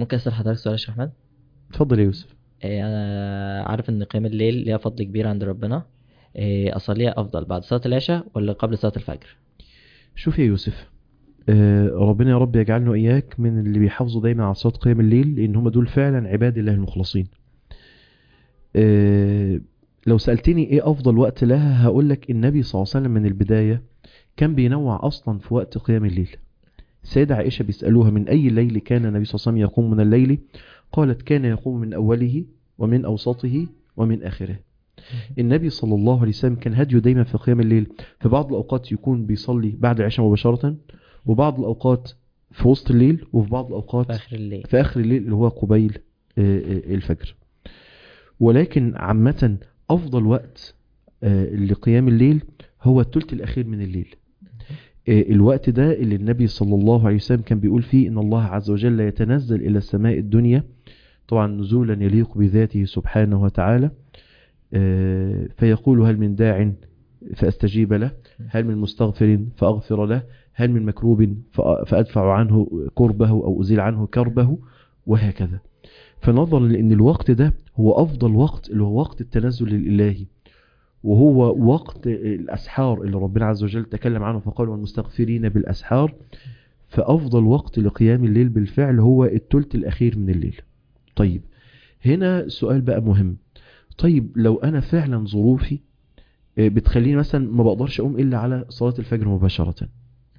ممكن اسال حضرتك سؤال يا شيخ احمد اتفضل يا يوسف إيه، انا عارف ان قيام الليل ليها فضل كبير عند ربنا إيه، اصليها افضل بعد صلاه العشاء ولا قبل صلاه الفجر شوف يا يوسف آه، ربنا يا رب يجعلنا وإياك من اللي بيحافظوا دايما على صلاة قيام الليل لأن هم دول فعلا عباد الله المخلصين آه، لو سألتني إيه أفضل وقت لها هقول لك النبي صلى الله عليه وسلم من البداية كان بينوع أصلا في وقت قيام الليل سيدة عائشة بيسألوها من أي الليل كان النبي صلى الله عليه وسلم يقوم من الليل قالت كان يقوم من أوله ومن أوسطه ومن آخره النبي صلى الله عليه وسلم كان هديه دايما في قيام الليل في بعض الأوقات يكون بيصلي بعد العشاء مباشرة وبعض الأوقات في وسط الليل وفي بعض الأوقات في اخر الليل في آخر الليل اللي هو قبيل آه، آه، الفجر ولكن عامة أفضل وقت آه، لقيام الليل هو الثلث الأخير من الليل آه، الوقت ده اللي النبي صلى الله عليه وسلم كان بيقول فيه إن الله عز وجل يتنزل إلى السماء الدنيا طبعا نزولا يليق بذاته سبحانه وتعالى آه، فيقول هل من داع فأستجيب له هل من مستغفر فأغفر له هل من مكروب فأ- فأدفع عنه كربه أو أزيل عنه كربه وهكذا فنظرا لأن الوقت ده هو أفضل وقت اللي هو وقت التنزل الإلهي وهو وقت الأسحار اللي ربنا عز وجل تكلم عنه فقال والمستغفرين بالأسحار فأفضل وقت لقيام الليل بالفعل هو الثلث الأخير من الليل طيب هنا سؤال بقى مهم طيب لو أنا فعلا ظروفي آه، بتخليني مثلا ما بقدرش أقوم إلا على صلاة الفجر مباشرة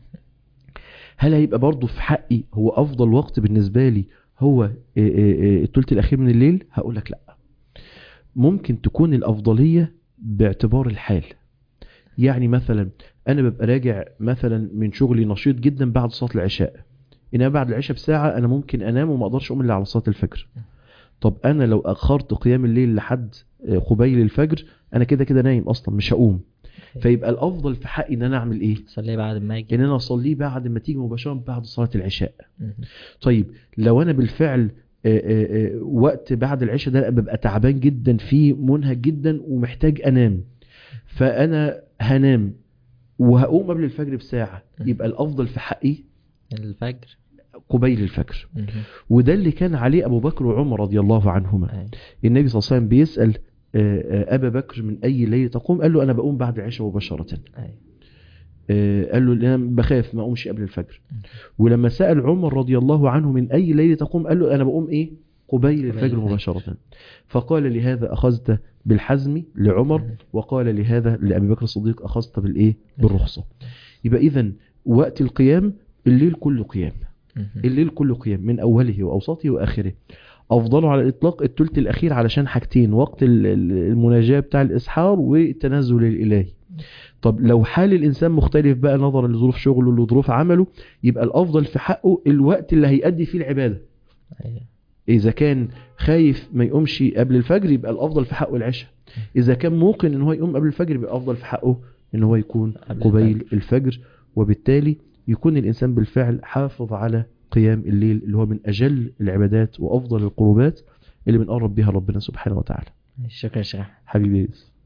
هل هيبقى برضه في حقي هو أفضل وقت بالنسبة لي هو آه، آه، آه، الثلث الأخير من الليل هقول لك لأ ممكن تكون الأفضلية باعتبار الحال يعني مثلا أنا ببقى راجع مثلا من شغلي نشيط جدا بعد صلاة العشاء إنما بعد العشاء بساعة أنا ممكن أنام وما أقدرش أقوم إلا على صلاة الفجر طب أنا لو أخرت قيام الليل لحد آه، قبيل الفجر أنا كده كده نايم أصلا مش هقوم فيبقى الأفضل في حقي إن أنا أعمل إيه؟ صلي بعد ما اجي إن أنا أصليه بعد ما تيجي مباشرة بعد صلاة العشاء مهم. طيب لو انا بالفعل آه، آه، آه، وقت بعد العشاء ده ببقى تعبان جدا فيه منهك جدا ومحتاج انام فانا هنام وهقوم قبل الفجر بساعة يبقى الافضل في حقي الفجر قبيل الفجر مهم. وده اللي كان عليه ابو بكر وعمر رضي الله عنهما أيوة. النبي صلى الله عليه وسلم بيسأل آه، آه، ابا بكر من اي ليل تقوم قال له انا بقوم بعد العشاء مباشرة أيوة. آه، قال له لأن انا بخاف ما اقومش قبل الفجر ولما سأل عمر رضي الله عنه من اي ليل تقوم قال له انا بقوم ايه قبيل الفجر الفجر. مباشرة فقال لهذا اخذت بالحزم لعمر مم. وقال لهذا لابي بكر الصديق اخذت بالايه بالرخصة يبقى اذا وقت القيام الليل كله قيام مهم. الليل كله قيام من اوله واوسطه واخره افضله على الاطلاق الثلث الاخير علشان حاجتين وقت ال- ال- المناجاه بتاع الاسحار والتنزل الالهي طب لو حال الانسان مختلف بقى نظرا لظروف شغله لظروف عمله يبقى الافضل في حقه الوقت اللي هيأدي فيه العباده أيوة. اذا كان خايف ما يقومش قبل الفجر يبقى الافضل في حقه العشاء اذا كان موقن ان هو يقوم قبل الفجر يبقى الافضل في حقه ان هو يكون قبل قبيل الفجر وبالتالي يكون الانسان بالفعل حافظ على قيام الليل اللي هو من اجل العبادات وافضل القربات اللي بنقرب بها ربنا سبحانه وتعالى شكرا يا شيخ أحمد. حبيبي يوسف